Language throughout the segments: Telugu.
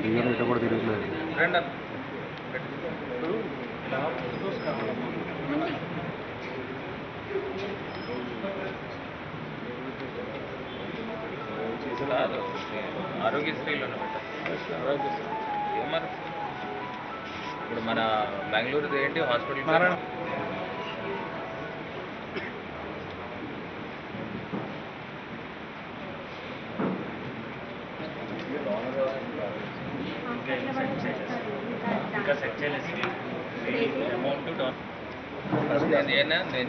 బియ్యం ఇట్లా కూడా తిరగలేదు రెండు కాదు ఆరోగ్యశ్రీలోనే పెట్టాలి ఏమన్నారు ఇప్పుడు మన బెంగళూరు ఏంటి హాస్పిటల్ ఇంకా సెట్ చేయలేదు అమౌంట్ నేను నేను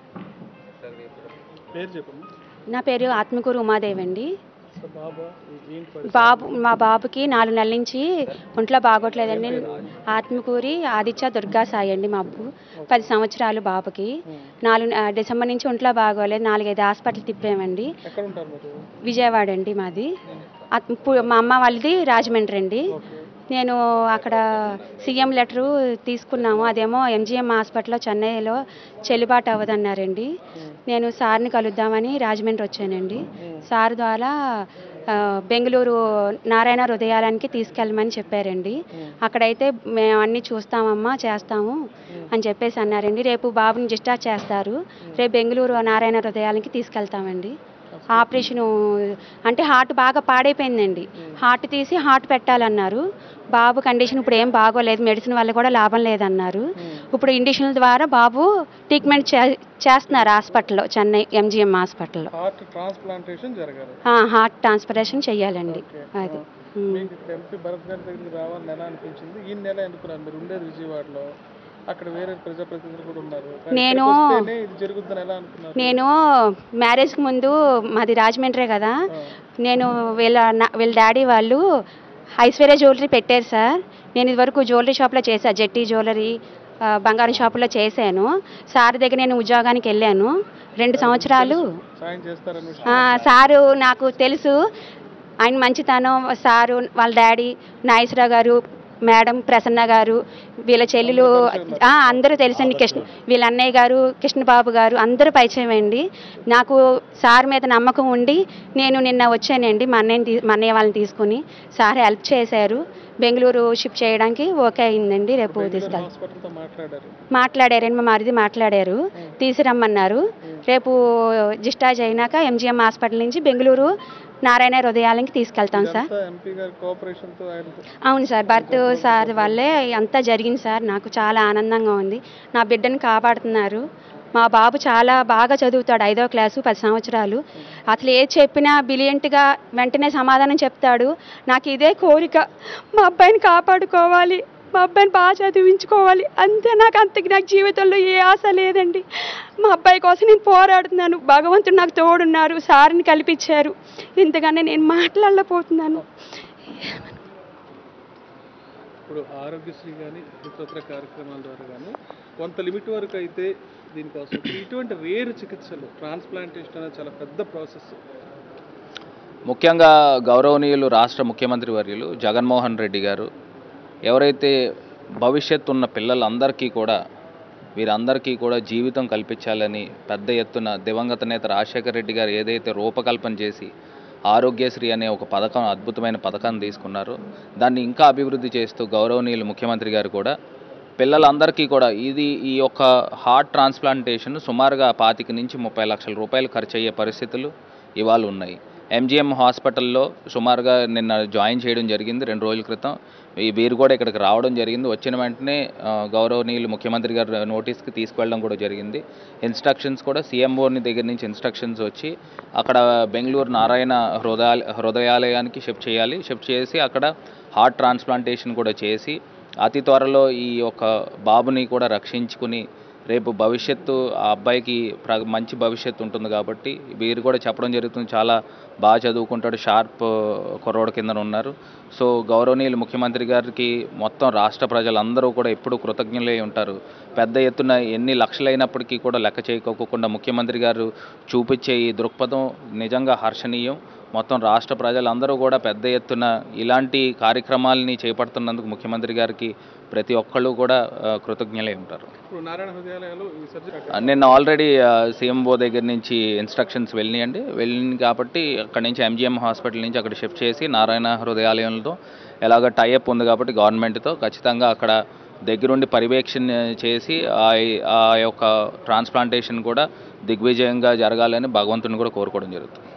పేరు చెప్పండి నా పేరు ఆత్మకూరు ఉమాదేవి అండి సో బాబా ఈ జీన్ బాబు మా బాబుకి నాలుగు నెలల నుంచి ఒంట్లో బాగోట్లేదండి ఆత్మకూరి ఆదిత్య దుర్గా సాయి అండి మా అబ్బు పది సంవత్సరాలు బాబుకి నాలుగు ఆ, డిసెంబర్ నుంచి ఒంట్లో బాగోలేదు నాలుగైదు హాస్పిటల్ తిప్పామండి ఎక్కడ ఉంటారు మీరు విజయవాడ అండి మాది అత్- ఇప్పుడు మా అమ్మ వాళ్ళది రాజమండ్రి అండి నేను అక్కడ సీఎం లెటరు తీసుకున్నాము అదేమో ఎంజిఎం హాస్పిటల్లో చెన్నైలో చెల్లుబాటు అవ్వదన్నారండి నేను సార్ని కలుద్దామని రాజమండ్రి వచ్చానండి సార్ ద్వారా ఆ, బెంగళూరు నారాయణ హృదయాలయానికి తీసుకెళ్ళమని చెప్పారండి అక్కడైతే మేము అన్నీ చూస్తామమ్మా చేస్తాము అని చెప్పేసి అన్నారండి రేపు బాబుని డిశ్చార్జ్ చేస్తారు రేపు బెంగళూరు నారాయణ హృదయాలయానికి తీసుకెళ్తామండి ఆపరేషను అంటే హార్ట్ బాగా పాడైపోయిందండి హార్ట్ తీసి హార్ట్ పెట్టాలన్నారు బాబు కండిషన్ ఇప్పుడు ఏం బాగోలేదు మెడిసిన్ వల్ల కూడా లాభం లేదన్నారు ఇప్పుడు ఇండిషన్ల ద్వారా బాబు ట్రీట్మెంట్ చే చేస్తున్నారు హాస్పిటల్లో చెన్నై ఎంజిఎం హాస్పిటల్లో హార్ట్ ట్రాన్స్ప్లాంటేషన్ జరగాలి ఆ, హార్ట్ ట్రాన్స్పరేషన్ చెయ్యాలండి అది ఉమ్. మీకు ఇక్కడ ఎంపీ భరత్ గారి దగ్గరికి రావాలని ఎలా అనిపించింది ఈ నెల ఎందుకున్నారు మీరు ఉండేది విజయవాడలో అక్కడ వేరే ప్రజాప్రతినిధులు కూడా ఉన్నారు కానీ నేను- ఇక్కడికి వస్తేనే ఇది జరుగుతుందని ఎలా అనుకున్నారు నేను మ్యారేజ్కి ముందు మాది రాజమండ్రే కదా నేను వీళ్ళ నా- వీళ్ళ డాడీ వాళ్ళు ఐశ్వర్య జ్యువెలరీ పెట్టారు సార్ నేను ఇదివరకు జ్యువెలరీ షాప్లో చేశా జెట్టి జ్యువెలరీ ఆ, బంగారం షాపులో చేశాను సార్ దగ్గర నేను ఉద్యోగానికి వెళ్ళాను రెండు సంవత్సరాలు సాయం చేస్తారని ఆ, సారు నాకు తెలుసు ఆయన మంచితనం సారు వాళ్ళ డాడీ నాగేశ్వరరావు గారు మేడం ప్రసన్న గారు వీళ్ళ చెల్లెలు ఆ, అందరూ తెలుసండి కృష్ణ వీళ్ళ అన్నయ్య గారు కృష్ణబాబు గారు అందరూ పరిచయం అండి నాకు సార్ మీద నమ్మకం ఉండి నేను నిన్న వచ్చానండి మా అన్నయ్యని తీ- మా అన్నయ్య వాళ్ళని తీసుకుని సార్ హెల్ప్ చేశారు బెంగళూరు షిఫ్ట్ చేయడానికి ఓకే అయిందండి రేపు తీసుకెళ్తాను హాస్పిటల్తో మాట్లాడారు మాట్లాడారండి మా మరిది మాట్లాడారు తీసురమ్మన్నారు రేపు డిశ్చార్జ్ అయినాక ఎంజిఎం హాస్పిటల్ నుంచి బెంగళూరు నారాయణ హృదయాలకి తీసుకెళ్తాం సార్ ఇదంతా ఎంపీ గారి కోఆపరేషన్ తో ఆయన అవును సార్ భర్త సార్ వల్లే అంతా జరిగింది సార్ నాకు చాలా ఆనందంగా ఉంది నా బిడ్డని కాపాడుతున్నారు మా బాబు చాలా బాగా చదువుతాడు ఐదో క్లాసు పది సంవత్సరాలు అసలు ఏది చెప్పినా బిలియంట్గా వెంటనే సమాధానం చెప్తాడు నాకు ఇదే కోరిక మా అబ్బాయిని కాపాడుకోవాలి మా అబ్బాయిని బాగా చదివించుకోవాలి అంతే నాకు అంతకి నాకు జీవితంలో ఏ ఆశ లేదండి మా అబ్బాయి కోసం నేను పోరాడుతున్నాను భగవంతుడు నాకు తోడున్నారు సార్ని కల్పించారు ఇంతగానే నేను మాట్లాడలేకపోతున్నాను ఇప్పుడు ఆరోగ్యశ్రీ కానీ ఇతర కార్యక్రమాల ద్వారా కానీ కొంత లిమిట్ వరకు అయితే దీనికోసం ఇప్పుడు ఇటువంటి రేరు చికిత్సలు ట్రాన్స్ప్లాంటేషన్ అనేది చాలా పెద్ద ప్రాసెస్ ముఖ్యంగా గౌరవనీయులు రాష్ట్ర ముఖ్యమంత్రి వర్యులు జగన్మోహన్ రెడ్డి గారు ఎవరైతే భవిష్యత్తు ఉన్న పిల్లలందరికీ కూడా వీరందరికీ కూడా జీవితం కల్పించాలని పెద్ద ఎత్తున దివంగత నేత రాజశేఖర రెడ్డి గారు ఏదైతే రూపకల్పన చేసి ఆరోగ్యశ్రీ అనే ఒక పథకం అద్భుతమైన పథకాన్ని తీసుకున్నారో దాన్ని ఇంకా అభివృద్ధి చేస్తూ గౌరవనీయులు ముఖ్యమంత్రి గారు కూడా పిల్లలందరికీ కూడా ఇది ఈ యొక్క హార్ట్ ట్రాన్స్ప్లాంటేషన్ సుమారుగా పాతిక నుంచి ముప్పై లక్షల రూపాయలు ఖర్చు అయ్యే పరిస్థితులు ఇవాళ ఉన్నాయి ఎంజిఎం హాస్పిటల్లో సుమారుగా నిన్న జాయిన్ చేయడం జరిగింది రెండు రోజుల క్రితం ఈ వీరు కూడా ఇక్కడికి రావడం జరిగింది వచ్చిన వెంటనే ఆ, గౌరవనీయులు ముఖ్యమంత్రి గారు నోటీస్కి తీసుకెళ్ళడం కూడా జరిగింది ఇన్స్ట్రక్షన్స్ కూడా సీఎంఓని దగ్గర నుంచి ఇన్స్ట్రక్షన్స్ వచ్చి అక్కడ బెంగళూరు నారాయణ హృదయ హృదయాలయానికి షిఫ్ట్ చేయాలి షిఫ్ట్ చేసి అక్కడ హార్ట్ ట్రాన్స్ప్లాంటేషన్ కూడా చేసి అతి త్వరలో ఈ యొక్క బాబుని కూడా రక్షించుకుని రేపు భవిష్యత్తు ఆ అబ్బాయికి ప్ర మంచి భవిష్యత్తు ఉంటుంది కాబట్టి వీరు కూడా చెప్పడం జరుగుతుంది చాలా బాగా చదువుకుంటాడు షార్ప్ కుర్రోడు కింద ఉన్నారు సో గౌరవనీయులు ముఖ్యమంత్రి గారికి మొత్తం రాష్ట్ర ప్రజలందరూ కూడా ఎప్పుడూ కృతజ్ఞులై ఉంటారు పెద్ద ఎత్తున ఎన్ని లక్షలైనప్పటికీ కూడా లెక్క చేయకోకుండా ముఖ్యమంత్రి గారు చూపించే ఈ దృక్పథం నిజంగా హర్షణీయం మొత్తం రాష్ట్ర ప్రజలందరూ కూడా పెద్ద ఎత్తున ఇలాంటి కార్యక్రమాలని చేపడుతున్నందుకు ముఖ్యమంత్రి గారికి ప్రతి ఒక్కళ్ళు కూడా ఆ, కృతజ్ఞులై ఉంటారు ఇప్పుడు నారాయణ హృదయాలయాలు ఈ సర్జరీ ఆ, నిన్న ఆల్రెడీ సీఎంఓ దగ్గర నుంచి ఇన్స్ట్రక్షన్స్ వెళ్ళినాయండి వెళ్ళింది కాబట్టి అక్కడ నుంచి ఎంజిఎం హాస్పిటల్ నుంచి అక్కడ షిఫ్ట్ చేసి నారాయణ హృదయాలయంతో ఎలాగ టైఅప్ ఉంది కాబట్టి గవర్నమెంట్తో ఖచ్చితంగా అక్కడ దగ్గరుండి పర్యవేక్షణ చేసి ఆ ఆ యొక్క ట్రాన్స్ప్లాంటేషన్ కూడా దిగ్విజయంగా జరగాలని భగవంతుని కూడా కోరుకోవడం జరుగుతుంది